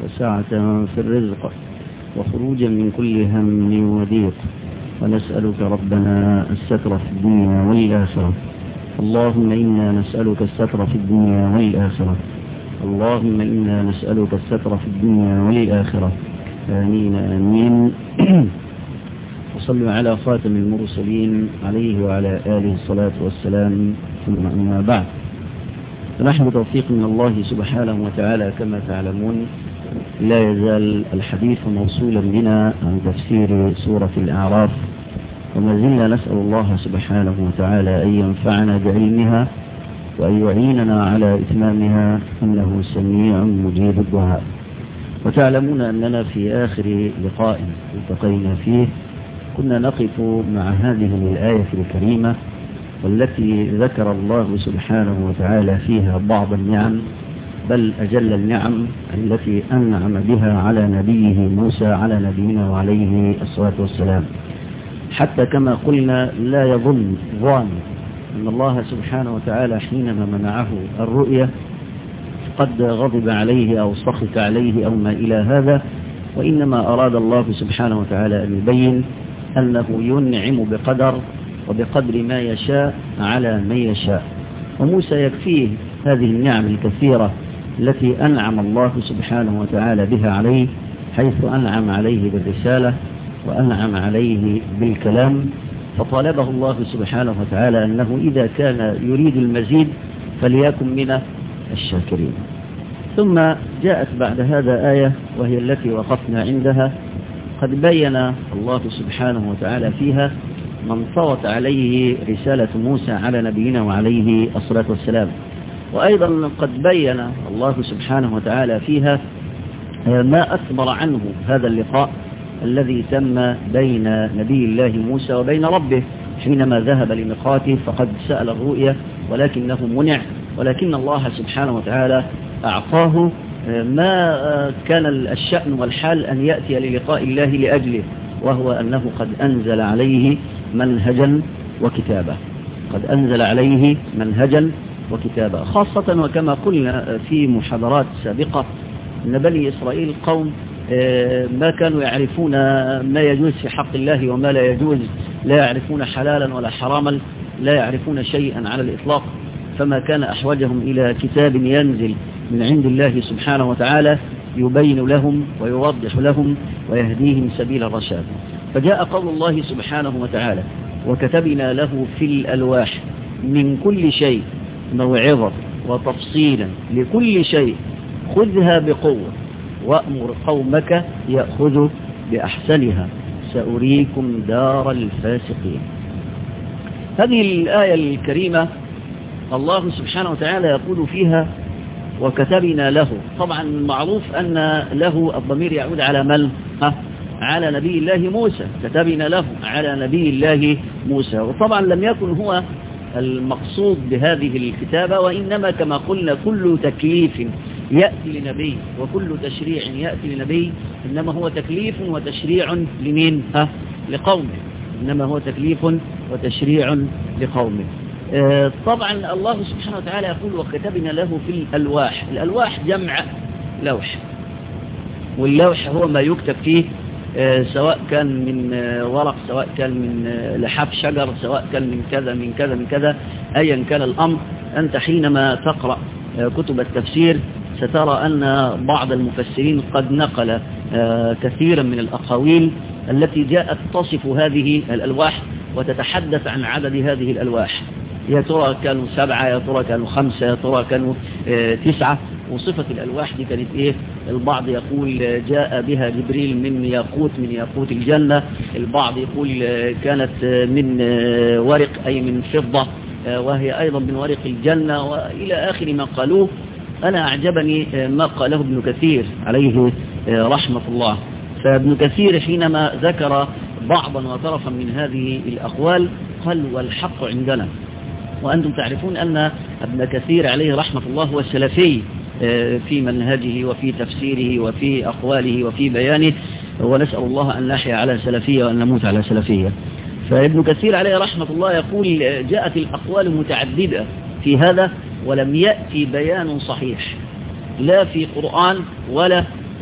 وسعة في الرزق وخروجا من كل هم وضيق ونسألك ربنا الستر في الدنيا والآخرة اللهم إنا نسألك الستر في الدنيا والآخرة اللهم إنا نسألك الستر في الدنيا والآخرة آمين آمين وصلوا على خاتم المرسلين عليه وعلى آله الصلاة والسلام ثم أما بعد فنحن توفيق من الله سبحانه وتعالى كما تعلمون لا يزال الحديث موصولا بنا عن تفسير سورة الأعراف وما زلنا نسأل الله سبحانه وتعالى أن ينفعنا بعلمها وأن يعيننا على إتمامها إنه سميع مجيب الدعاء وتعلمون أننا في آخر لقاء التقينا فيه كنا نقف مع هذه الآية الكريمة والتي ذكر الله سبحانه وتعالى فيها بعض النعم بل أجل النعم التي أنعم بها على نبيه موسى على نبينا وعليه الصلاة والسلام حتى كما قلنا لا يظن ظان أن الله سبحانه وتعالى حينما منعه الرؤية قد غضب عليه أو سخط عليه أو ما إلى هذا وإنما أراد الله سبحانه وتعالى أن يبين أنه ينعم بقدر وبقدر ما يشاء على من يشاء وموسى يكفيه هذه النعم الكثيرة التي أنعم الله سبحانه وتعالى بها عليه حيث أنعم عليه بالرسالة وأنعم عليه بالكلام فطالبه الله سبحانه وتعالى أنه إذا كان يريد المزيد فليكن من الشاكرين ثم جاءت بعد هذا آية وهي التي وقفنا عندها قد بين الله سبحانه وتعالى فيها من طوت عليه رسالة موسى على نبينا وعليه الصلاة والسلام وأيضا قد بين الله سبحانه وتعالى فيها ما أثمر عنه هذا اللقاء الذي تم بين نبي الله موسى وبين ربه حينما ذهب لميقاته فقد سأل الرؤية ولكنه منع ولكن الله سبحانه وتعالى أعطاه ما كان الشأن والحال أن يأتي للقاء الله لأجله وهو أنه قد أنزل عليه منهجا وكتابة قد أنزل عليه منهجا وكتابة خاصة وكما قلنا في محاضرات سابقة أن بني إسرائيل قوم ما كانوا يعرفون ما يجوز في حق الله وما لا يجوز لا يعرفون حلالا ولا حراما لا يعرفون شيئا على الإطلاق فما كان أحوجهم إلى كتاب ينزل من عند الله سبحانه وتعالى يبين لهم ويوضح لهم ويهديهم سبيل الرشاد فجاء قول الله سبحانه وتعالى وكتبنا له في الألواح من كل شيء موعظة وتفصيلا لكل شيء خذها بقوة وأمر قومك يأخذوا بأحسنها سأريكم دار الفاسقين هذه الآية الكريمة الله سبحانه وتعالى يقول فيها وكتبنا له طبعا معروف أن له الضمير يعود على من ها على نبي الله موسى كتبنا له على نبي الله موسى وطبعا لم يكن هو المقصود بهذه الكتابة وإنما كما قلنا كل تكليف يأتي لنبي وكل تشريع يأتي لنبي إنما هو تكليف وتشريع لمين ها لقومه إنما هو تكليف وتشريع لقومه طبعا الله سبحانه وتعالى يقول وكتبنا له في الألواح الألواح جمع لوح واللوح هو ما يكتب فيه سواء كان من ورق سواء كان من لحاف شجر سواء كان من كذا من كذا من كذا أيا كان الأمر أنت حينما تقرأ كتب التفسير سترى أن بعض المفسرين قد نقل كثيرا من الأقاويل التي جاءت تصف هذه الألواح وتتحدث عن عدد هذه الألواح يا ترى كانوا سبعة يا ترى كانوا خمسة يا ترى كانوا تسعة وصفة الألواح دي كانت إيه البعض يقول جاء بها جبريل من ياقوت من ياقوت الجنة البعض يقول كانت من ورق أي من فضة وهي أيضا من ورق الجنة وإلى آخر ما قالوه أنا أعجبني ما قاله ابن كثير عليه رحمة الله فابن كثير حينما ذكر بعضا وطرفا من هذه الأقوال قال والحق عندنا وأنتم تعرفون أن ابن كثير عليه رحمة الله هو السلفي في منهجه وفي تفسيره وفي أقواله وفي بيانه ونسأل الله أن نحيا على سلفية وأن نموت على سلفية فابن كثير عليه رحمة الله يقول جاءت الأقوال متعددة في هذا ولم يأتي بيان صحيح لا في قرآن ولا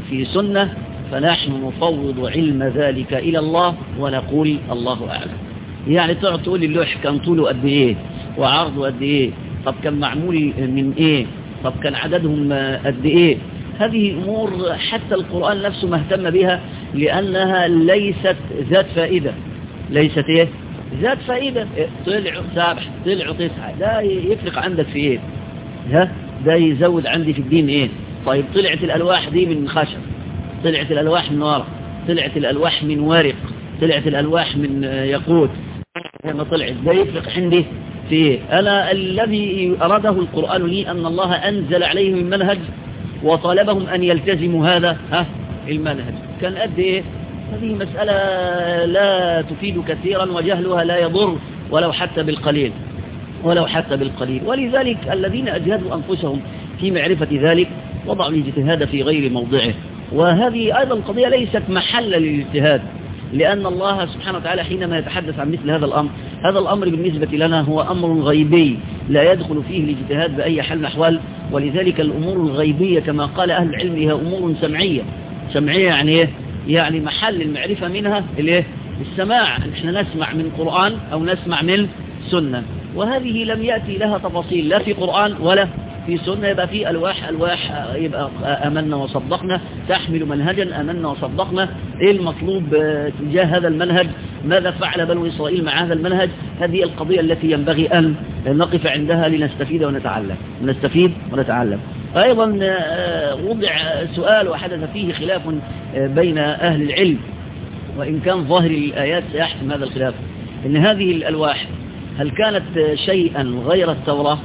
في سنة فنحن نفوض علم ذلك إلى الله ونقول الله أعلم يعني تقعد تقول اللوح كان طوله قد إيه وعرضه قد إيه طب كان معمول من إيه طب كان عددهم قد إيه هذه أمور حتى القرآن نفسه مهتم بها لأنها ليست ذات فائدة ليست إيه ذات فائدة طلعوا سبع طلعوا تسعة ده يفرق عندك في إيه ها ده يزود عندي في الدين إيه طيب طلعت الألواح دي من خشب طلعت الألواح من ورق طلعت الألواح من ورق طلعت الألواح من يقوت ما طلعت ده يفرق عندي في إيه أنا الذي أراده القرآن لي أن الله أنزل عليهم المنهج وطالبهم أن يلتزموا هذا ها المنهج كان قد إيه هذه مسألة لا تفيد كثيرا وجهلها لا يضر ولو حتى بالقليل ولو حتى بالقليل ولذلك الذين أجهدوا أنفسهم في معرفة ذلك وضعوا الاجتهاد في غير موضعه وهذه أيضا قضية ليست محل للاجتهاد لأن الله سبحانه وتعالى حينما يتحدث عن مثل هذا الأمر هذا الأمر بالنسبة لنا هو أمر غيبي لا يدخل فيه الاجتهاد بأي حال أحوال ولذلك الأمور الغيبية كما قال أهل العلم هي أمور سمعية سمعية يعني إيه؟ يعني محل المعرفة منها الايه السماع احنا نسمع من قرآن أو نسمع من سنة وهذه لم يأتي لها تفاصيل لا في قرآن ولا في سنة يبقى في ألواح ألواح يبقى أمنا وصدقنا تحمل منهجا أمنا وصدقنا إيه المطلوب تجاه هذا المنهج ماذا فعل بنو إسرائيل مع هذا المنهج هذه القضية التي ينبغي أن نقف عندها لنستفيد ونتعلم نستفيد ونتعلم أيضا وضع سؤال وحدث فيه خلاف بين أهل العلم وإن كان ظاهر الآيات سيحسم هذا الخلاف إن هذه الألواح هل كانت شيئا غير التوراة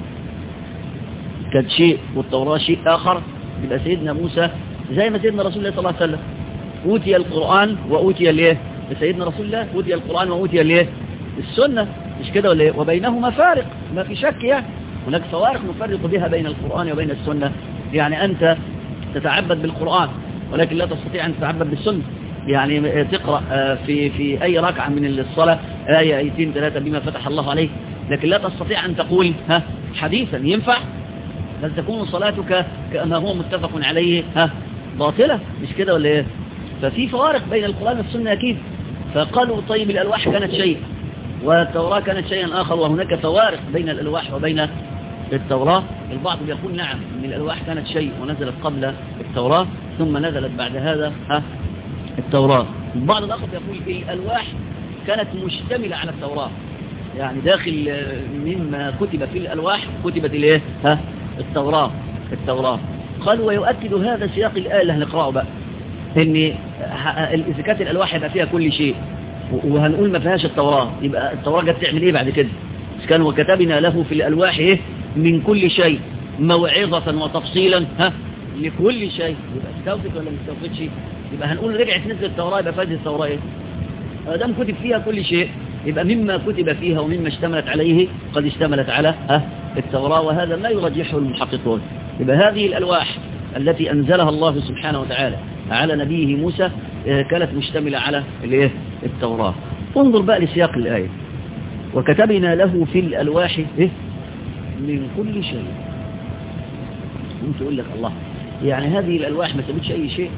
كانت شيء والتوراة شيء آخر يبقى سيدنا موسى زي ما سيدنا رسول الله صلى الله عليه وسلم أوتي القرآن وأوتي ليه سيدنا رسول الله أوتي القرآن وأوتي ليه السنة مش كده ولا وبينهما فارق ما في شك يعني هناك فوارق نفرق بها بين القرآن وبين السنة يعني أنت تتعبد بالقرآن ولكن لا تستطيع أن تتعبد بالسنة يعني تقرأ في في أي ركعة من الصلاة آية آيتين ثلاثة بما فتح الله عليك لكن لا تستطيع أن تقول ها حديثا ينفع بل تكون صلاتك كما هو متفق عليه ها باطلة مش كده ولا ايه ففي فوارق بين القرآن والسنة أكيد فقالوا طيب الألواح كانت شيء والتوراة كانت شيئا آخر وهناك فوارق بين الألواح وبين التوراة البعض يقول نعم ان الألواح كانت شيء ونزلت قبل التوراة ثم نزلت بعد هذا ها التوراة البعض الآخر يقول الألواح كانت مشتملة على التوراة يعني داخل مما كتب في الألواح كتبت الايه ها التوراة التوراة قالوا ويؤكد هذا سياق الآية اللي هنقرأه بقى ان إذا كانت الألواح يبقى فيها كل شيء وهنقول ما فيهاش التوراة يبقى التوراة جت تعمل ايه بعد كده كان وكتبنا له في الألواح ايه من كل شيء موعظة وتفصيلا ها لكل شيء يبقى استوفت ولا ما استوفتش يبقى هنقول رجعت نزل التوراة يبقى فاز التوراة ايه دام كتب فيها كل شيء يبقى مما كتب فيها ومما اشتملت عليه قد اشتملت على ها التوراة وهذا ما يرجحه المحققون يبقى هذه الألواح التي أنزلها الله سبحانه وتعالى على نبيه موسى كانت مشتملة على الايه التوراة انظر بقى لسياق الآية وكتبنا له في الألواح إيه؟ من كل شيء ممكن يقول لك الله يعني هذه الألواح ما سبتش أي شيء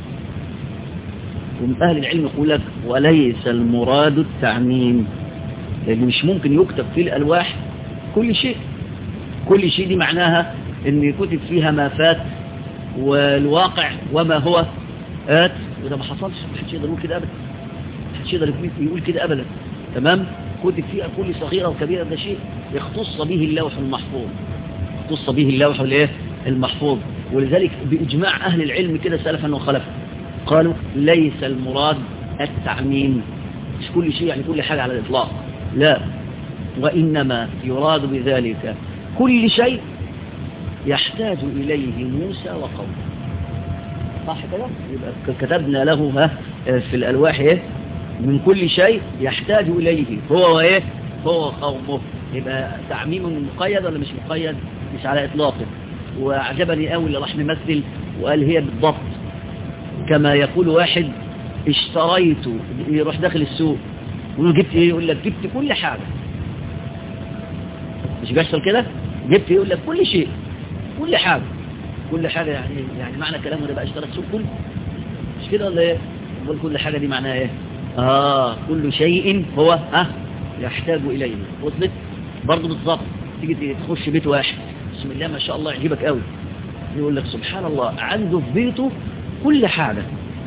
ومن أهل العلم يقول لك وليس المراد التعميم لأن مش ممكن يكتب في الألواح كل شيء كل شيء دي معناها ان كتب فيها ما فات والواقع وما هو آت وده ما حصلش محدش يقدر يقول كده أبدا محدش يقدر يقول كده أبدا تمام كتب فيها كل صغيرة وكبيرة ده شيء يختص به اللوح المحفوظ يختص به اللوح الايه المحفوظ ولذلك بإجماع أهل العلم كده سلفا وخلفا قالوا ليس المراد التعميم مش كل شيء يعني كل حاجة على الإطلاق لا وإنما يراد بذلك كل شيء يحتاج إليه موسى وقومه صح كده يبقى كتبنا له ها في الألواح إيه من كل شيء يحتاج إليه هو وإيه هو قومه يبقى تعميم مقيد ولا مش مقيد مش على إطلاقه وأعجبني قوي اللي راح نمثل وقال هي بالضبط كما يقول واحد اشتريت يروح داخل السوق يقول جبت ايه يقول لك جبت كل حاجة مش بيحصل كده جبت يقول لك كل شيء كل حاجة كل حاجة يعني يعني معنى كلامه ده بقى اشترك سوق كله مش كده ولا ايه بقول كل حاجة دي معناها ايه اه كل شيء هو ها يحتاج اليه وصلت برضه بالظبط تيجي تخش بيت واحد بسم الله ما شاء الله يعجبك قوي يقول لك سبحان الله عنده في بيته كل حاجة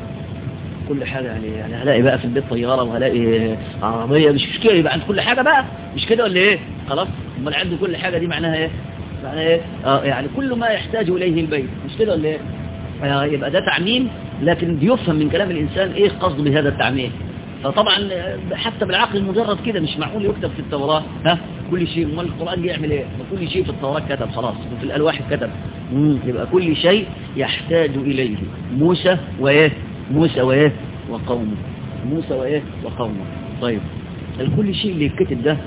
كل حاجة يعني يعني هلاقي بقى في البيت طيارة وهلاقي عربية مش مشكلة يبقى عند كل حاجة بقى مش كده ولا ايه خلاص امال عنده كل حاجة دي معناها ايه معناها ايه اه يعني كل ما يحتاج اليه البيت مش كده ولا ايه آه يبقى ده تعميم لكن بيفهم من كلام الانسان ايه قصده بهذا التعميم فطبعا حتى بالعقل المجرد كده مش معقول يكتب في التوراة ها كل شيء امال القرآن يعمل ايه كل شيء في التوراة كتب خلاص وفي الالواح كتب يبقى كل شيء يحتاج اليه موسى وايه موسى وايه وقومه موسى وايه وقومه طيب كل شيء اللي يتكتب ده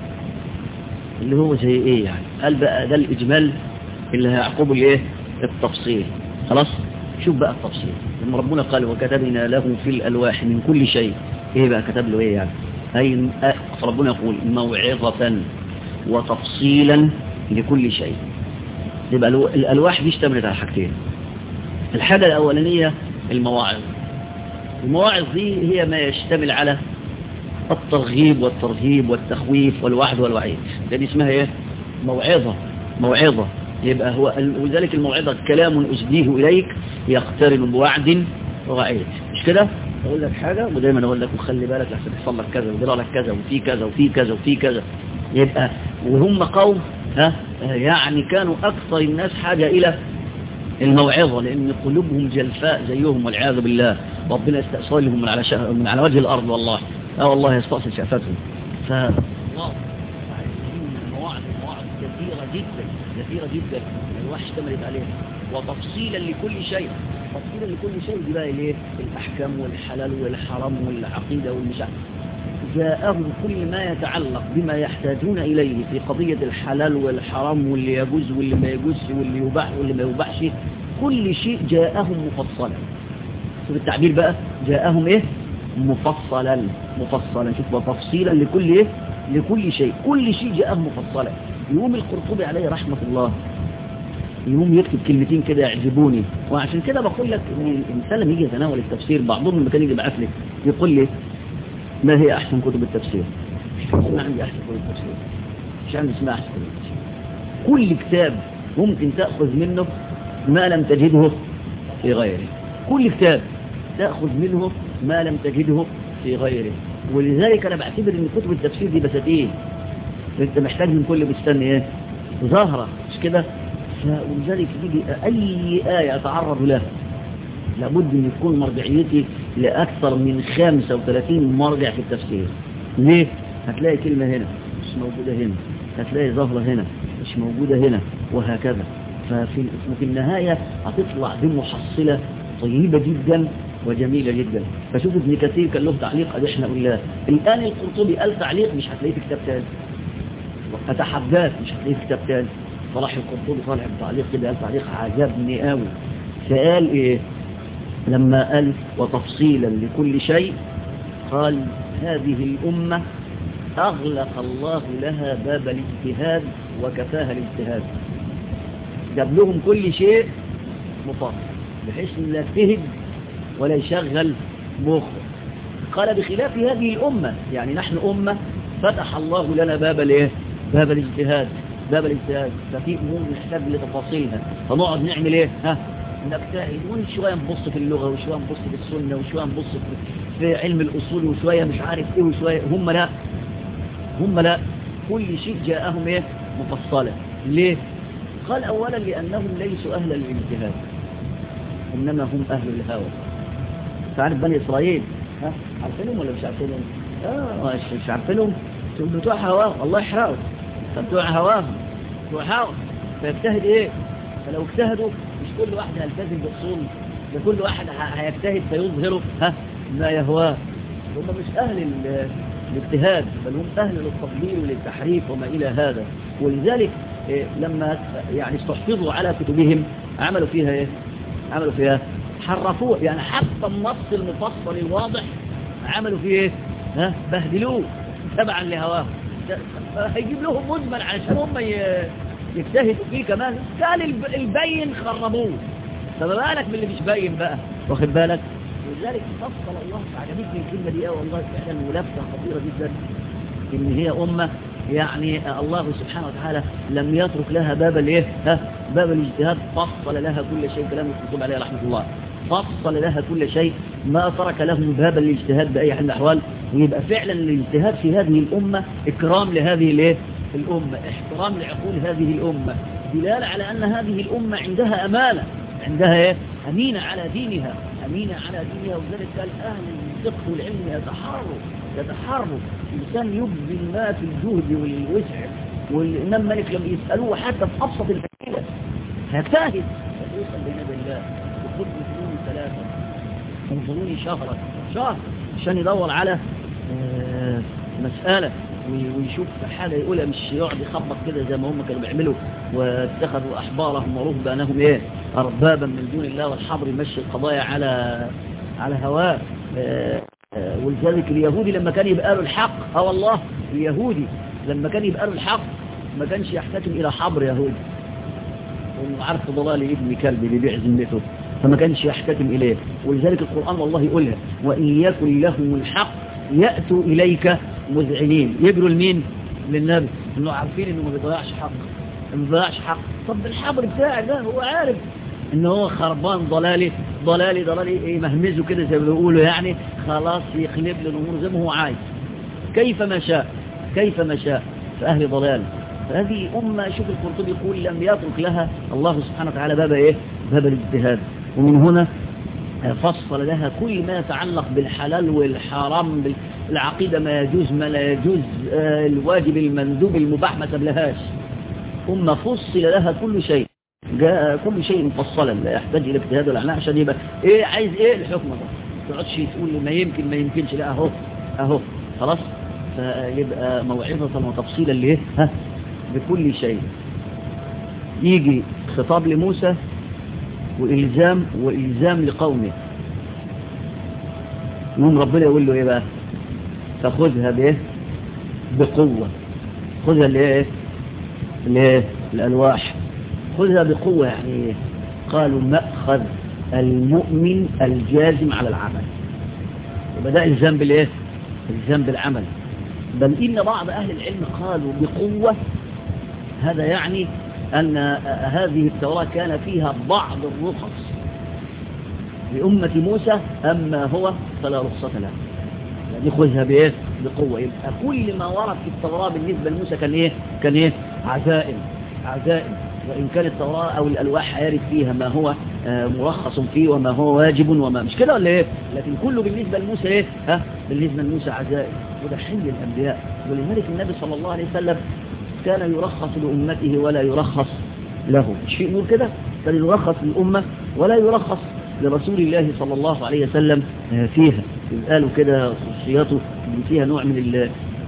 اللي هو زي ايه يعني قال بقى ده الاجمال اللي هيعقبه الايه التفصيل خلاص شوف بقى التفصيل لما ربنا قال وكتبنا له في الالواح من كل شيء ايه بقى كتب له ايه يعني اي ربنا يقول موعظة وتفصيلا لكل شيء يبقى الالواح دي اشتملت على حاجتين الحاجة الاولانية المواعظ المواعظ دي هي ما يشتمل على الترغيب والترهيب والتخويف والوعد والوعيد ده دي اسمها ايه موعظة موعظة يبقى هو ولذلك الموعظة كلام أسديه إليك يقترن بوعد ووعيد مش كده أقول لك حاجة ودايما أقول لك وخلي بالك لحسن يحصل لك كذا وجرى لك كذا وفي كذا وفي كذا وفي كذا يبقى وهم قوم ها يعني كانوا أكثر الناس حاجة إلى الموعظة لأن قلوبهم جلفاء زيهم والعياذ بالله ربنا يستأصلهم من على شا... من على وجه الأرض والله اه والله يستأصل شأفتهم ف الله مواعظ مواعظ كثيرة جدا كثيرة جدا الواحد اشتملت عليها وتفصيلا لكل شيء تفصيلا لكل شيء دي بقى الايه الأحكام والحلال والحرام والعقيدة والمشاعر جاءهم كل ما يتعلق بما يحتاجون إليه في قضية الحلال والحرام واللي يجوز واللي ما يجوز واللي يباح واللي ما يباحش كل شيء جاءهم مفصلا شوف التعبير بقى جاءهم ايه مفصلا مفصلا شوف وتفصيلا لكل ايه لكل شيء كل شيء جاءهم مفصلا يقوم القرطبي عليه رحمة الله يقوم يكتب كلمتين كده يعجبوني وعشان كده بقول لك ان الانسان لما يجي يتناول التفسير بعضهم لما كان يجي يبعث لي يقول لي ما هي احسن كتب التفسير ما عندي احسن كتب التفسير مش عندي اسمها احسن كتب التفسير كل كتاب ممكن تأخذ منه ما لم تجده في غيره كل كتاب تأخذ منه ما لم تجده في غيره ولذلك أنا بعتبر أن كتب التفسير دي بساتين أنت محتاج من كل بستان إيه ظاهرة مش كده ولذلك يجي أي آية أتعرض لها لابد أن يكون مرجعيتي لأكثر من 35 مرجع في التفسير ليه؟ هتلاقي كلمة هنا مش موجودة هنا هتلاقي ظهرة هنا مش موجودة هنا وهكذا ففي في النهاية هتطلع بمحصلة طيبة جدا وجميلة جدا فشوف ابن كثير كان له تعليق قد احنا قلناه الآن القرطبي قال تعليق مش هتلاقيه في كتاب تاني أتحداك مش هتلاقيه في كتاب تاني صلاح القرطبي طالع بتعليق كده قال تعليق عجبني قوي فقال ايه لما قال وتفصيلا لكل شيء قال هذه الأمة أغلق الله لها باب الاجتهاد وكفاها الاجتهاد جاب لهم كل شيء مفصل بحيث لا يجتهد ولا يشغل مخه قال بخلاف هذه الأمة يعني نحن أمة فتح الله لنا باب الايه باب الاجتهاد باب الاجتهاد ففي أمور نحتاج لتفاصيلها فنقعد نعمل ايه ها نجتهد وشوية نبص في اللغة وشوية نبص في السنة وشوية نبص في علم الأصول وشوية مش عارف ايه وشوية هم لا هم لا كل شيء جاءهم ايه مفصلة ليه قال أولا لأنهم ليسوا أهلا للاجتهاد إنما هم أهل الهوى تعرف بني إسرائيل ها عارفينهم ولا مش عارفينهم آه مش عارفينهم بتوع هواهم الله يحرقهم بتوع هواهم بتوع هواهم فيجتهد ايه فلو اجتهدوا مش كل واحد هيلتزم بأصول ده كل واحد هيجتهد فيظهره ها ما يهواه هم مش أهل الاجتهاد بل هم أهل للتضليل وللتحريف وما إلى هذا ولذلك إيه لما يعني استحفظوا على كتبهم عملوا فيها ايه عملوا فيها حرفوه يعني حتى النص المفصل الواضح عملوا فيه ايه ها بهدلوه تبعا لهواه هيجيب لهم مجمل علشان هم يجتهدوا فيه كمان كان البين خربوه فما بالك باللي مش باين بقى واخد بالك ولذلك فصل الله عجبتني الكلمة دي قوي والله فعلا ملفتة خطيرة جدا ان هي امة يعني الله سبحانه وتعالى لم يترك لها باب الايه ها باب الاجتهاد فصل لها كل شيء كلام الكتب عليه رحمه الله فصل لها كل شيء ما ترك لهم باب الاجتهاد باي حال من الاحوال ويبقى فعلا الاجتهاد في هذه الامه اكرام لهذه الايه الامه احترام لعقول هذه الامه دلاله على ان هذه الامه عندها امانه عندها ايه امينه على دينها امينه على دينها وذلك قال اهل الفقه والعلم يتحروا يتحروا الإنسان يبذل ما في الجهد والوسع والإمام مالك لما يسألوه حتى في أبسط الأسئلة هيجتهد يوصل بين يدي الله يخد فنون ثلاثة ينظروني شهرا شهر عشان يدور على آه مسألة ويشوف حاجة يقولها مش يقعد يخبط كده زي ما هم كانوا بيعملوا واتخذوا أحبارهم ورهبانهم إيه أربابا من دون الله والحبر يمشي القضايا على على هواه آه ولذلك اليهودي لما كان يبقى له الحق اه والله اليهودي لما كان يبقى له الحق ما كانش يحتكم الى حبر يهودي وعارف ضلال ابن كلب بيبيع ذمته فما كانش يحتكم اليه ولذلك القرآن والله يقولها وإن يكن لهم الحق يأتوا إليك مذعنين يجروا لمين للنبي انه عارفين انه ما بيضيعش حق ما بيضيعش حق طب الحبر بتاعك ده هو عارف ان هو خربان ضلالي ضلالي ضلالي مهمزه كده زي ما بيقولوا يعني خلاص يقلب الامور زي ما هو عايز كيف ما شاء كيف ما شاء فأهل ضلال فهذه أمة شوف القرطبي يقول لم يترك لها الله سبحانه وتعالى باب إيه باب الاجتهاد ومن هنا فصل لها كل ما يتعلق بالحلال والحرام بالعقيدة ما يجوز ما لا يجوز الواجب المندوب المباح ما سبلهاش أمة فصل لها كل شيء جاء كل شيء مفصلا لا يحتاج إلى اجتهاد ولا عناء عشان يبقى إيه عايز إيه الحكم ده ما تقعدش تقول ما يمكن ما يمكنش لا أهو أهو خلاص فيبقى موعظة وتفصيلا ليه ها بكل شيء يجي خطاب لموسى وإلزام وإلزام لقومه يوم ربنا يقول له إيه بقى فخذها بإيه بقوة خذها لإيه لإيه الألواح خذها بقوة يعني قالوا مأخذ المؤمن الجازم على العمل وبدأ الزام بالإيه الزام بالعمل بل إن بعض أهل العلم قالوا بقوة هذا يعني أن هذه التوراة كان فيها بعض الرخص لأمة موسى أما هو فلا رخصة له يعني خذها بإيه بقوة يبقى كل ما ورد في التوراة بالنسبة لموسى كان إيه كان إيه عزائم عزائم وإن كانت التوراة أو الألواح يرد فيها ما هو مرخص فيه وما هو واجب وما مش كده ولا إيه لكن كله بالنسبة لموسى إيه ها بالنسبة لموسى عزائم وده حل الأنبياء ولذلك النبي صلى الله عليه وسلم كان يرخص لأمته ولا يرخص له مش في أمور كده كان يرخص للأمة ولا يرخص لرسول الله صلى الله عليه وسلم فيها قالوا كده خصوصياته فيها نوع من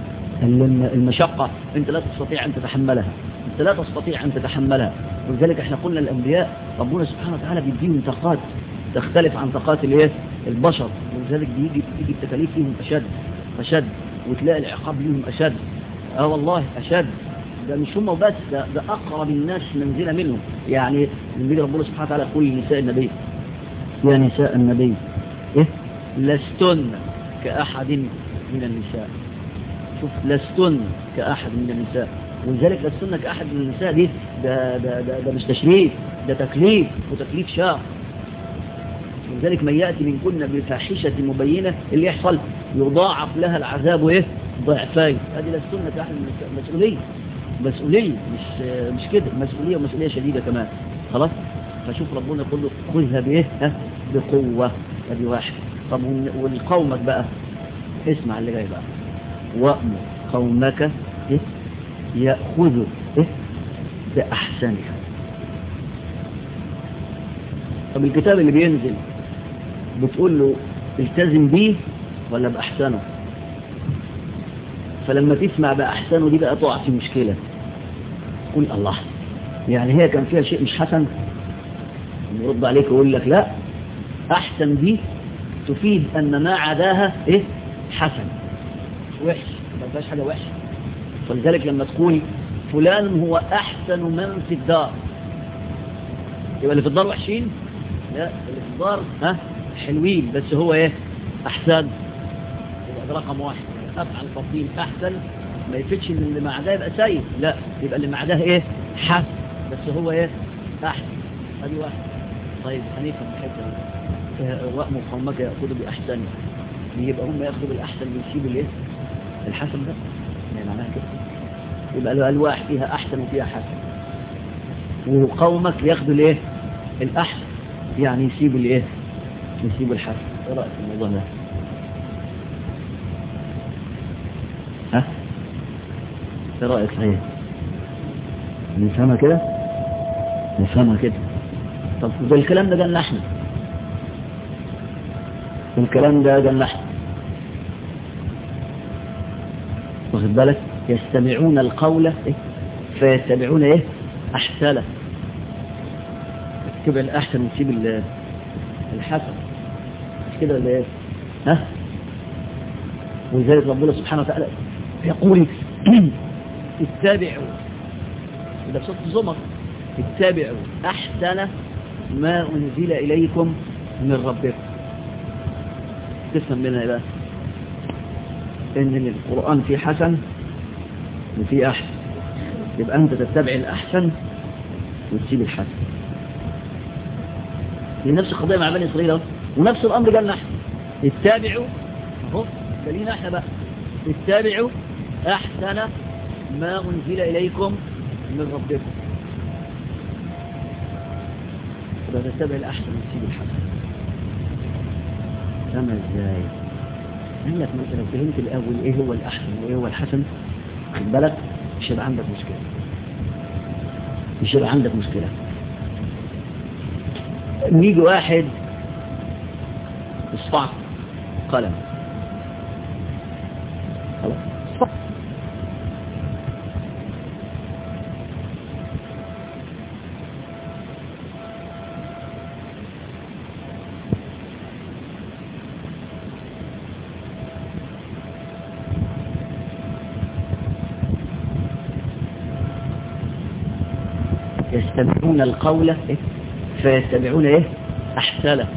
المشقة انت لا تستطيع ان تتحملها انت لا تستطيع ان تتحملها ولذلك احنا قلنا الانبياء ربنا سبحانه وتعالى بيديهم طاقات تختلف عن طاقات الايه البشر ولذلك بيجي بيجي التكاليف فيهم اشد اشد وتلاقي العقاب ليهم اشد اه والله اشد ده مش هم وبس ده, ده اقرب الناس منزله منهم يعني النبي ربنا سبحانه وتعالى يقول لنساء النبي يا نساء النبي إيه؟ لستن كأحد من النساء شوف لستن كأحد من النساء ولذلك لستن كأحد من النساء دي ده, ده, ده, ده مش تشريف ده تكليف وتكليف شاق ولذلك من يأتي من كنا بفاحشة مبينة اللي يحصل يضاعف لها العذاب ايه ضعفين هذه لستن كأحد من النساء مسؤولية مسؤولية مش مش كده مسؤولية ومسؤولية شديدة كمان خلاص فشوف ربنا يقول له خذها بايه ها بقوة ادي واحد طب والقومك بقى اسمع اللي جاي بقى وأمر قومك إيه؟ يأخذوا إيه؟ بأحسنها طب الكتاب اللي بينزل بتقول له التزم بيه ولا بأحسنه فلما تسمع بأحسنه دي بقى تقع في مشكلة قول الله يعني هي كان فيها شيء مش حسن يرد عليك ويقول لك لا أحسن دي تفيد أن ما عداها إيه حسن وحش ما فيهاش حاجة وحشة فلذلك لما تقول فلان هو أحسن من في الدار يبقى اللي في الدار وحشين لا اللي في الدار ها حلوين بس هو ايه أحسن يبقى ده رقم واحد أفعل تفضيل أحسن ما يفتش ان اللي مع ده يبقى سيء لا يبقى اللي مع ده ايه حسن بس هو ايه أحسن ادي واحد طيب هنفهم الحته دي وأم قومك يأخذوا بأحسن يبقى هم يأخذوا بالأحسن ويسيبوا الايه الحسن ده يعني معناها كده يبقى الألواح فيها أحسن وفيها حسن وقومك ياخدوا الايه الأحسن يعني يسيبوا الايه يسيبوا الحسن ايه رأيك في الموضوع ده ها ايه رأيك صحيح نفهمها كده نفهمها كده طب ده الكلام ده قالنا احنا الكلام ده قالنا احنا واخد بالك يستمعون القول إيه؟ فيتبعون ايه احسنه تبع الاحسن وتسيب الحسن مش كده ولا ايه ها ولذلك ربنا سبحانه وتعالى يقول اتبعوا ده صوت الزمر اتبعوا احسن ما انزل اليكم من ربكم تفهم منها ايه بقى ان القرآن فيه حسن وفيه احسن يبقى انت تتبع الاحسن وتسيب الحسن هي نفس القضية مع بني اسرائيل اهو ونفس الامر قالنا احنا اتبعوا اهو خلينا احنا بقى اتبعوا احسن ما انزل اليكم من ربكم يبقى تتبع الاحسن وتسيب الحسن فما ازاي قال لك ما انت لو فهمت الاول ايه هو الاحسن وايه هو الحسن خد بالك مش هيبقى عندك مشكله مش هيبقى عندك مشكله نيجي واحد اصفع قلم خلاص اصفع يستمعون القول إيه؟ فيتبعون ايه احسنه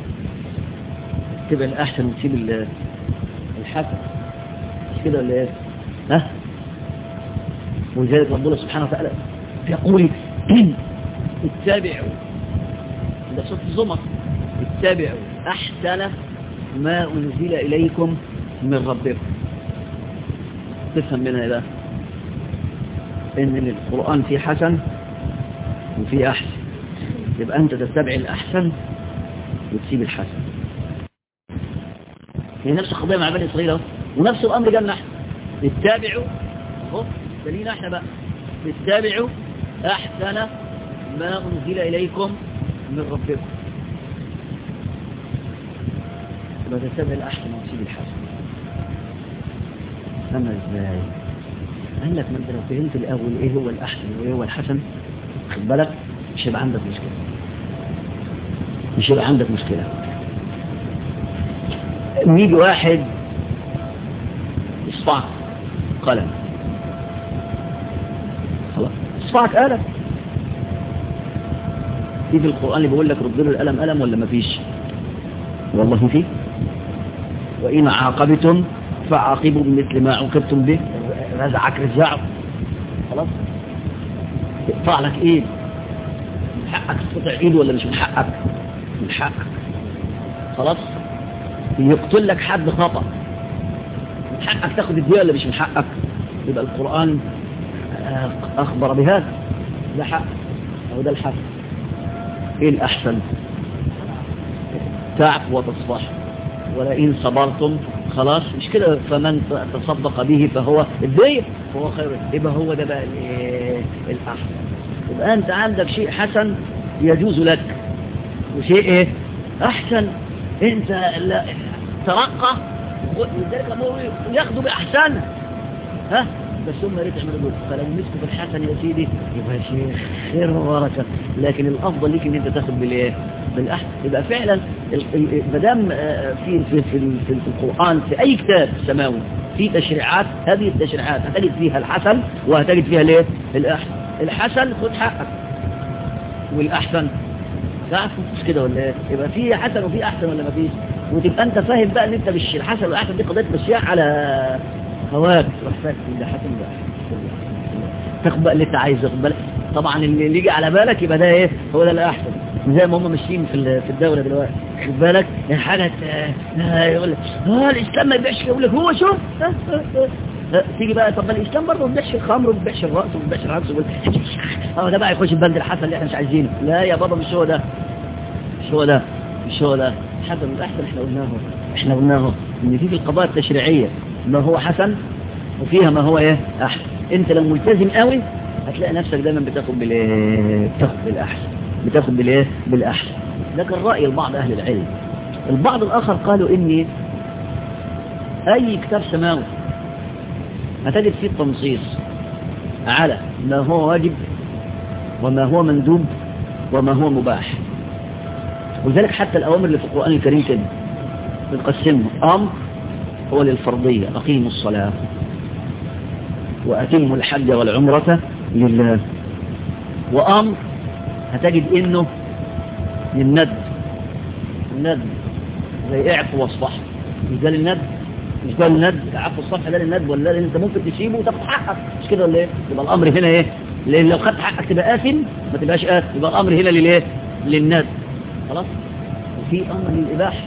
تبع الاحسن وتسيب الحسن مش كده ولا ايه ها ولذلك ربنا سبحانه وتعالى يقول اتبعوا ده صوت الزمر اتبعوا احسن ما انزل اليكم من ربكم تفهم منها ايه بقى ان القران فيه حسن وفيه احسن يبقى أنت تتبع الأحسن وتسيب الحسن هي نفس القضية مع بني إسرائيل اهو ونفس الأمر قالنا احنا اتبعوا اهو خلينا احنا بقى اتبعوا أحسن ما أنزل إليكم من ربكم يبقى تتبع الأحسن وتسيب الحسن أما إزاي قال لك ما أنت لو فهمت الأول إيه هو الأحسن وإيه هو الحسن خد بالك مش هيبقى عندك مشكلة مش هيبقى عندك مشكلة نيجي واحد اصفعك قلم خلاص اصفعك قلم في في القرآن اللي بيقول لك رد له القلم قلم ولا مفيش والله فيه وإن عاقبتم فعاقبوا بمثل ما عوقبتم به رزعك رزعه خلاص يقطع لك ايه من حقك تقطع ايده ولا مش من حقك من حقك خلاص يقتل لك حد خطأ من حقك تاخد الدية ولا مش من حقك يبقى القرآن أخبر بهذا ده حق أو ده الحق إيه الأحسن تعفو وتصفح ولئن صبرتم خلاص مش كده فمن تصدق به فهو الدية فهو خير يبقى هو ده بقى الأحسن يبقى أنت عندك شيء حسن يجوز لك وشيء إيه أحسن أنت لا ترقى ولذلك ياخدوا بأحسن ها بس هم ريت يعملوا دول فلو مسكوا في الحسن يا سيدي يبقى يا شيخ خير وبركه لكن الافضل ليك ان انت تاخد بالايه بالاحسن يبقى فعلا ما دام في في, في في في القران في اي كتاب سماوي في تشريعات هذه التشريعات هتجد فيها الحسن وهتجد فيها الايه الأحسن الحسن خد حقك والأحسن تعرف مش كده ولا ايه يبقى في حسن وفي أحسن ولا ما فيش وتبقى انت فاهم بقى ان انت مش الحسن والأحسن دي قضية مشيها على هواك تروح فاكر ده حسن ده تاخد بقى اللي انت عايزه تاخد بالك طبعا اللي يجي على بالك يبقى ده ايه هو ده الاحسن زي ما هم ماشيين في في الدوله دلوقتي خد بالك حاجه يقول لك اه الاسلام ما يبيعش يقول لك هو شوف تيجي بقى طب الاسلام برضه ما بيبيعش الخمر وما بيبيعش الرقص وما بيبيعش العكس اه ده بقى يخش البند الحسن اللي احنا مش عايزينه لا يا بابا مش هو ده مش هو ده مش هو ده الحسن والاحسن احنا قلناه احنا قلناه ان في في القضايا التشريعيه ما هو حسن وفيها ما هو ايه احسن انت لو ملتزم قوي هتلاقي نفسك دايما بتاخد بالايه بتاخد بالاحسن بتاخد بالايه بالاحسن لكن راي البعض اهل العلم البعض الاخر قالوا ان اي كتاب سماوي هتجد فيه التنصيص على ما هو واجب وما هو مندوب وما هو مباح ولذلك حتى الأوامر اللي في القرآن الكريم كده بنقسمهم أمر هو للفرضية أقيموا الصلاة وأتموا الحج والعمرة لله وأمر هتجد إنه للند الند زي اعفوا واصفحوا مش ده للند مش ده للند عفوا الصفحة ده للند ولا ده انت ممكن تسيبه وتاخد حقك مش كده ولا ايه يبقى الامر هنا ايه لان لو خدت حقك تبقى آثم ما تبقاش آثم يبقى الامر هنا للايه للند خلاص وفي امر للاباحه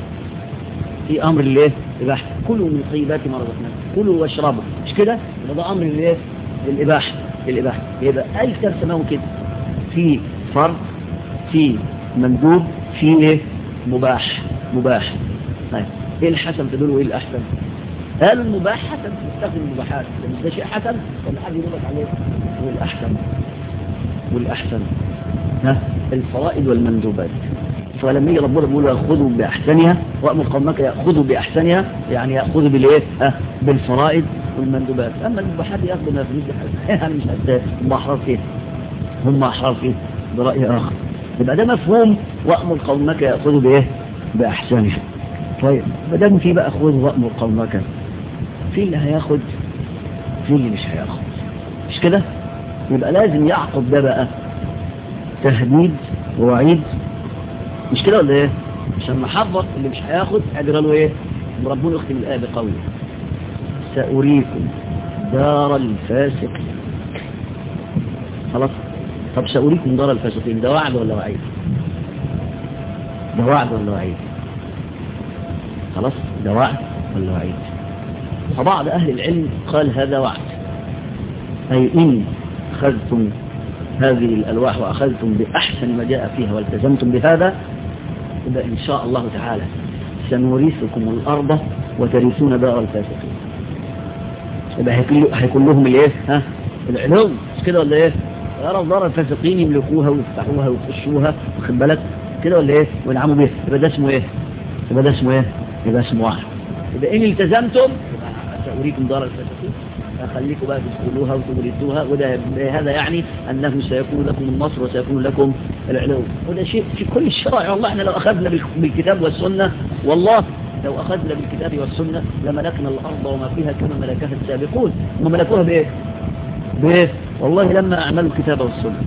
في امر للايه اباحه كلوا من طيبات ما رزقناكم كلوا واشربوا مش كده يبقى ده امر للايه للاباحه للاباحه يبقى اي كتاب سماوي كده في فرض في مندوب في ايه مباح مباح طيب ايه الحسن في دول وايه الاحسن قالوا المباح حسن تستخدم المباحات مش ده شيء حسن ولا حد يقول لك عليه والاحسن والاحسن ها الفرائض والمندوبات فلما يجي ربنا بيقول ياخذوا باحسنها وامر قومك ياخذوا باحسنها يعني ياخذوا بالايه ها بالفرائض والمندوبات اما المباحات ياخذوا ما فيش يعني مش حتى هم احرار فيه هم احرار فيه براي اخر يبقى ده مفهوم وامر قومك ياخذوا بايه باحسنها طيب ما دام في بقى خذ وامر قومك في اللي هياخد في اللي مش هياخد مش كده يبقى لازم يعقب ده بقى تهديد ووعيد مش كده ولا ايه عشان نحضر اللي مش هياخد اجرى له ايه ربنا يختم الايه بقوله ساريكم دار الفاسقين خلاص طب ساريكم دار الفاسقين ده وعد ولا وعيد ده وعد ولا وعيد خلاص ده وعد ولا وعيد فبعض اهل العلم قال هذا وعد اي ان اخذتم هذه الألواح وأخذتم بأحسن ما جاء فيها والتزمتم بهذا يبقى إن شاء الله تعالى سنورثكم الأرض وترثون دار الفاسقين يبقى هيكون لهم الايه ها العلو مش كده ولا ايه يرى دار الفاسقين يملكوها ويفتحوها ويخشوها واخد بالك كده ولا ايه وينعموا بيها يبقى ده اسمه ايه يبقى ده اسمه ايه يبقى اسمه واحد يبقى ان التزمتم سأريكم دار الفاسقين خليكم بقى تدخلوها وتورثوها وده هذا يعني أنه سيكون لكم النصر وسيكون لكم العلو وده شيء في كل الشرائع والله احنا لو أخذنا بالكتاب والسنة والله لو أخذنا بالكتاب والسنة لملكنا الأرض وما فيها كما ملكها السابقون هم ملكوها بإيه؟ بإيه؟ والله لما أعملوا الكتاب والسنة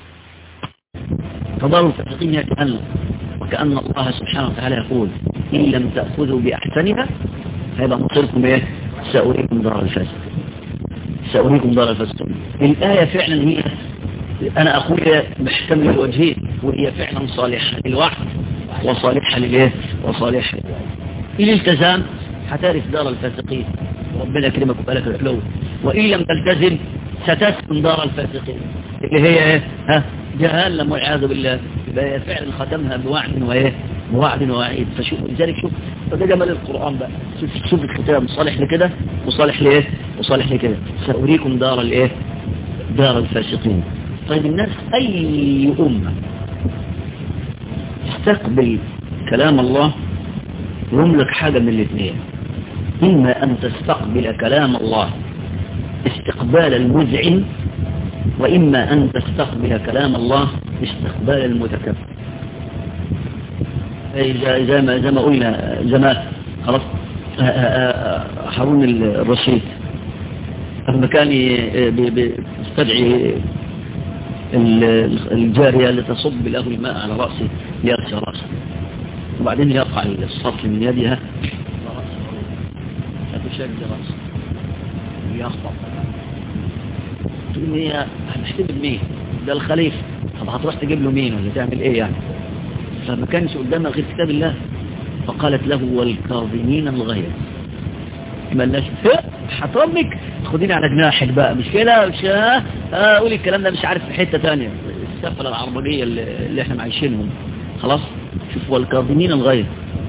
فضلوا الفاسقين يتألم وكأن الله سبحانه وتعالى يقول إن لم تأخذوا بأحسنها فيبقى مصيركم إيه؟ سأريكم دار الفاسق سأريكم دار الفاسق الآية فعلا هي أنا أقول محتمل الوجهين وهي فعلا صالحة للوعد وصالحة للإيه وصالحة الالتزام هتعرف دار الفاسقين ربنا يكرمك وبالك الحلو وإن لم تلتزم ستسكن دار الفاسقين اللي هي ايه ها جهنم والعياذ بالله يبقى هي فعلا ختمها بوعد وايه بوعد ووعيد فشوف لذلك شوف فده جمال القرآن بقى شوف شوف الختام صالح لكده وصالح لايه وصالح لكده سأريكم دار الايه دار الفاسقين طيب الناس اي امه تستقبل كلام الله يملك حاجة من الاثنين إما أن تستقبل كلام الله استقبال المذعن وإما أن تستقبل كلام الله استقبال المتكبر زي ما زي ما قلنا زمان خلاص هارون الرشيد لما كان يستدعي الجارية لتصب له الماء على رأسه ليرسى رأسه وبعدين يقع السطل من يدها فتشد رأسه ويخطب تقول هي هتحتمل مين ده الخليفة طب هتروح تجيب له مين ولا تعمل ايه يعني فما كانش قدامها غير كتاب الله فقالت له والكاظمين الغيظ مالناش هترمك خديني على جناحك بقى مش كده مش اه قولي الكلام ده مش عارف في حتة تانية السفلة العربجية اللي احنا عايشينهم خلاص شوف والكاظمين الغيظ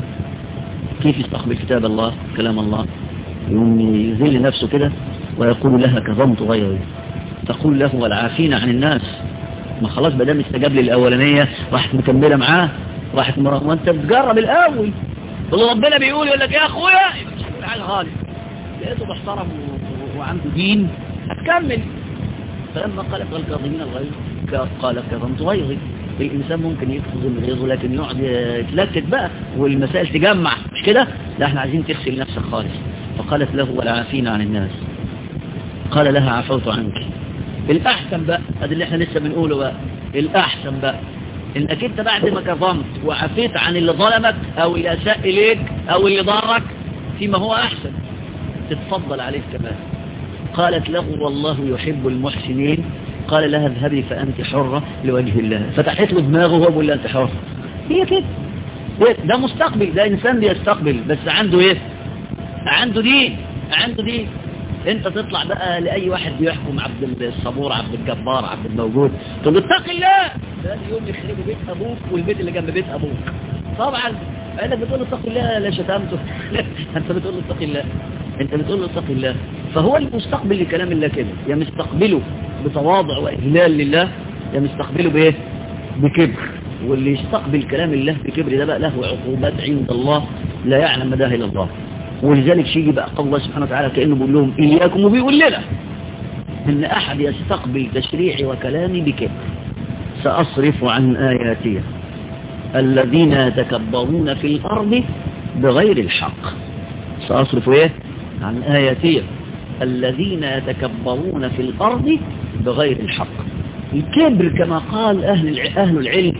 كيف يستقبل كتاب الله كلام الله يوم يذل نفسه كده ويقول لها كظمت غيري تقول له والعافين عن الناس ما خلاص بدام استجاب لي الاولانيه راحت مكمله معاه راحت مرة وانت بتجرب الاول والله ربنا بيقول يقول لك يا اخويا يبقى مش هتقول على غالب لقيته محترم وعنده دين هتكمل فلما قالت والكاظمين الغيظ قال كظمت غيظي الإنسان ممكن يكظم غيظه لكن يقعد يتلكك بقى والمسائل تجمع مش كده لا احنا عايزين تغسل نفسك خالص فقالت له والعافين عن الناس قال لها عفوت عنك الأحسن بقى هذا اللي احنا لسه بنقوله بقى الأحسن بقى انك انت بعد ما كظمت وعفيت عن اللي ظلمك او اللي اساء اليك او اللي ضرك فيما هو احسن تتفضل عليه كمان قالت له والله يحب المحسنين قال لها اذهبي فأنت حرة لوجه الله فتحت له دماغه وهو بيقول لها أنت حرة هي كده ده مستقبل ده إنسان بيستقبل بس عنده إيه عنده دين عنده دين انت تطلع بقى لأي واحد بيحكم عبد الصبور عبد الجبار عبد الموجود تقول له اتق الله ده اليوم يخرب بيت أبوك والبيت اللي جنب بيت أبوك طبعا انك بتقول له اتق الله لا شتمته انت بتقول له اتق الله انت بتقول له اتق الله فهو المستقبل لكلام الله كده يا مستقبله بتواضع وإهلال لله يا مستقبله بإيه بكبر واللي يستقبل كلام الله بكبر ده بقى له عقوبات عند الله لا يعلم مداها إلا الله ولذلك شيء بقى قال الله سبحانه وتعالى كأنه بيقول لهم إياكم وبيقول لنا إن أحد يستقبل تشريعي وكلامي بكبر سأصرف عن آياتي الذين يتكبرون في الأرض بغير الحق سأصرف إيه عن آياتي الذين يتكبرون في الأرض بغير الحق الكبر كما قال أهل أهل العلم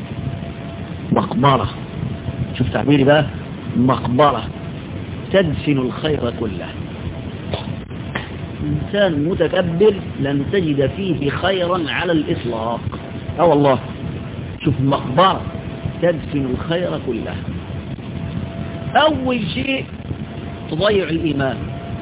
مقبرة شوف تعبيري بقى مقبرة تدفن الخير كله إنسان متكبر لن تجد فيه خيرا على الإطلاق اه والله شوف مقبرة تدفن الخير كله أول شيء تضيع الإيمان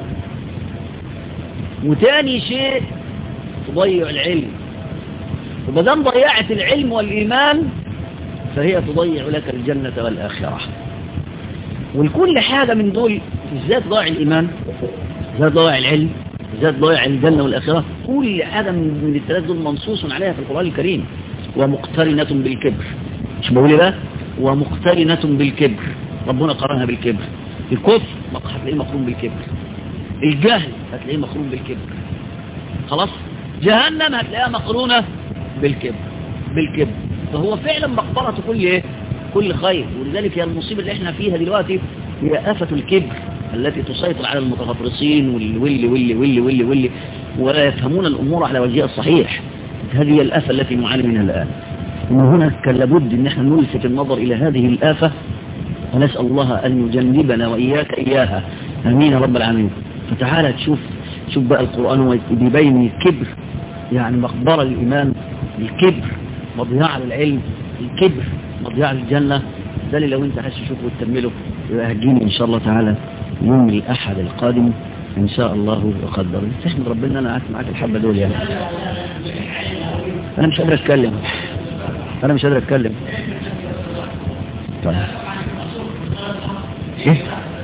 وتاني شيء تضيع العلم ومدام ضيعت العلم والإيمان فهي تضيع لك الجنة والآخرة ولكل حاجة من دول ازاي تضيع الإيمان ازاي تضيع العلم ازاي تضيع الجنة والآخرة كل حاجة من الثلاث دول منصوص عليها في القرآن الكريم ومقترنة بالكبر مش بقول بقى ومقترنة بالكبر ربنا قرنها بالكبر الكفر هتلاقيه مقرون بالكبر الجهل هتلاقيه مقرون بالكبر خلاص جهنم هتلاقيها مقرونة بالكبر بالكبر فهو فعلا مقبرة كل ايه كل خير ولذلك هي المصيبة اللي احنا فيها دلوقتي هي آفة الكبر التي تسيطر على المتغطرسين واللي واللي واللي واللي واللي واللي ولا يفهمون الأمور على وجهها الصحيح هذه هي الآفة التي نعاني منها الآن إن هنا كان لابد إن احنا نلفت النظر إلى هذه الآفة ونسأل الله أن يجنبنا وإياك إياها أمين يا رب العالمين فتعالى تشوف شوف بقى القرآن بيبين الكبر يعني مقبرة الإيمان الكبر مضياع للعلم الكبر مضياع للجنة ده اللي لو انت عايز تشوفه وتكمله يبقى هتجيني ان شاء الله تعالى يوم الاحد القادم ان شاء الله وقدر تحمد ربنا انا قعدت معاك الحبة دول يعني انا مش قادر اتكلم انا مش قادر اتكلم طيب ايه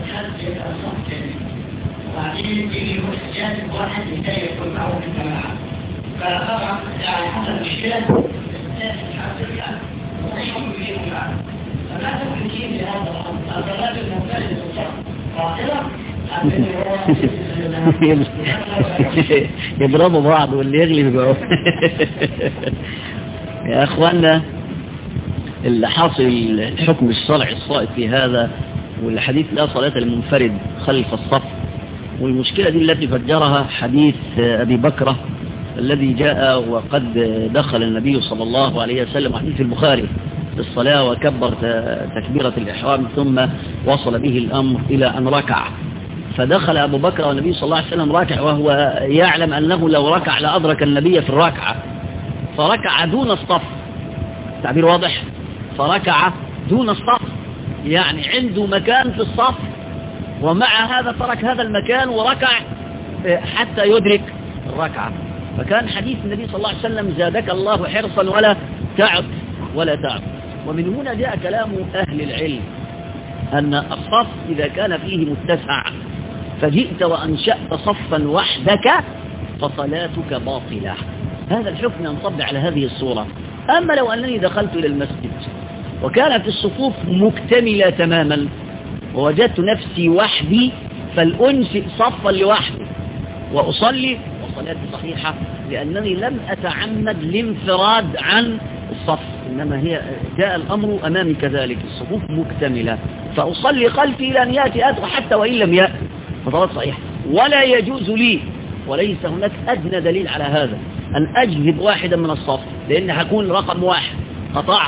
وبعدين يجي مسجد واحد يتضايق يكون معه في الجماعة فطبعا يعني حصل مشكلة الناس مش عارفين ويحكم فيهم يعني فما تمكن لهذا الأمر الضلال المنفرد قاتلة يضربوا بعض واللي يغلب يبقى يا اخوانا اللي حاصل الحكم الشرعي الصائب في هذا والحديث لا صلاة للمنفرد خلف الصف والمشكلة دي التي فجرها حديث أبي بكرة الذي جاء وقد دخل النبي صلى الله عليه وسلم حديث البخاري في الصلاة وكبر تكبيرة الإحرام ثم وصل به الأمر إلى أن ركع فدخل أبو بكر والنبي صلى الله عليه وسلم راكع وهو يعلم أنه لو ركع لأدرك النبي في الركعة فركع دون الصف تعبير واضح فركع دون الصف يعني عنده مكان في الصف ومع هذا ترك هذا المكان وركع حتى يدرك الركعة فكان حديث النبي صلى الله عليه وسلم زادك الله حرصا ولا تعب ولا تعب ومن هنا جاء كلام أهل العلم أن الصف إذا كان فيه متسع فجئت وأنشأت صفا وحدك فصلاتك باطلة هذا الحكم ينصب على هذه الصورة أما لو أنني دخلت إلى المسجد وكانت الصفوف مكتملة تماما ووجدت نفسي وحدي فالأنشئ صفا لوحدي وأصلي وصلاتي صحيحة لأنني لم أتعمد الانفراد عن الصف إنما هي جاء الأمر أمامي كذلك الصفوف مكتملة فأصلي خلفي إلى أن يأتي أدرى حتى وإن لم يأتي فطلت صحيح ولا يجوز لي وليس هناك أدنى دليل على هذا أن أجذب واحدا من الصف لأن هكون رقم واحد قطعت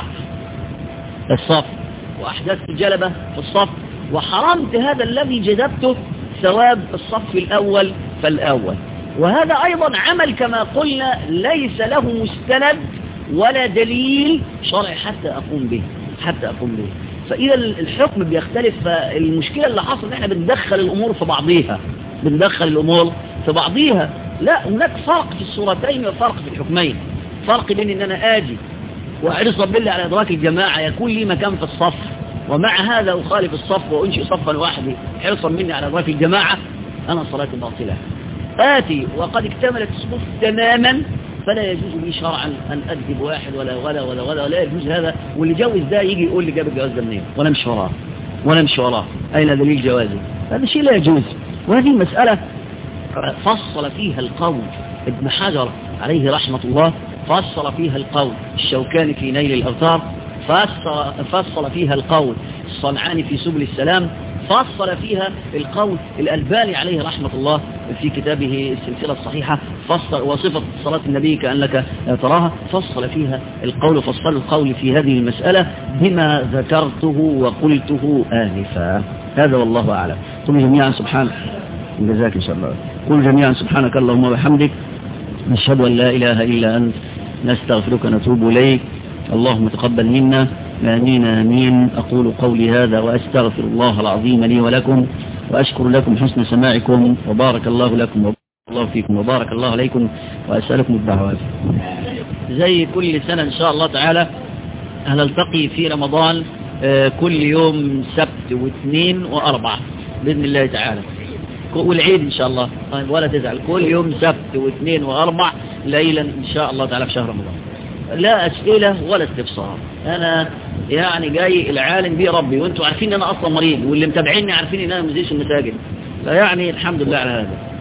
الصف وأحدثت جلبة في الصف وحرمت هذا الذي جذبته ثواب الصف الأول فالأول وهذا أيضا عمل كما قلنا ليس له مستند ولا دليل شرعي حتى أقوم به حتى أقوم به فإذا الحكم بيختلف فالمشكلة اللي حصل احنا بندخل الأمور في بعضيها بندخل الأمور في بعضيها لا هناك فرق في الصورتين وفرق في الحكمين فرق بين ان انا اجي واحرص بالله على ادراك الجماعة يكون لي مكان في الصف ومع هذا اخالف الصف وانشئ صفا وحدي حرصا مني على ادراك الجماعة انا صلاتي باطلة آتي وقد اكتملت الصفوف تماما فلا يجوز لي شرعا أن أكذب واحد ولا ولا ولا ولا ولا يجوز هذا واللي جوز ده يجي يقول لي جاب الجواز ده منين ولا امشي وراه ولا امشي وراه أين دليل جوازي هذا شيء لا يجوز وهذه مسألة فصل فيها القول ابن حجر عليه رحمة الله فصل فيها القول الشوكاني في نيل الأوتار فصل, فصل فيها القول الصنعاني في سبل السلام فصل فيها القول الألباني عليه رحمة الله في كتابه السلسلة الصحيحة فصل وصفة صلاة النبي كأنك تراها فصل فيها القول فصل القول في هذه المسألة بما ذكرته وقلته آنفا هذا والله أعلم ثم جميعا سبحانه جزاك إن شاء الله قل جميعا سبحانك اللهم وبحمدك نشهد أن لا إله إلا أنت نستغفرك ونتوب إليك اللهم تقبل منا آمين آمين أقول قولي هذا وأستغفر الله العظيم لي ولكم وأشكر لكم حسن سماعكم وبارك الله لكم وبارك الله فيكم وبارك الله عليكم وأسألكم الدعوات زي كل سنة إن شاء الله تعالى هنلتقي في رمضان كل يوم سبت واثنين وأربعة بإذن الله تعالى والعيد إن شاء الله ولا تزعل كل يوم سبت واثنين وأربع ليلا إن شاء الله تعالى في شهر رمضان لا أسئلة ولا استفسار أنا يعني جاي العالم بيه ربي وانتوا عارفين ان انا اصلا مريض واللي متابعيني عارفين ان انا مزيش المساجد فيعني الحمد لله على هذا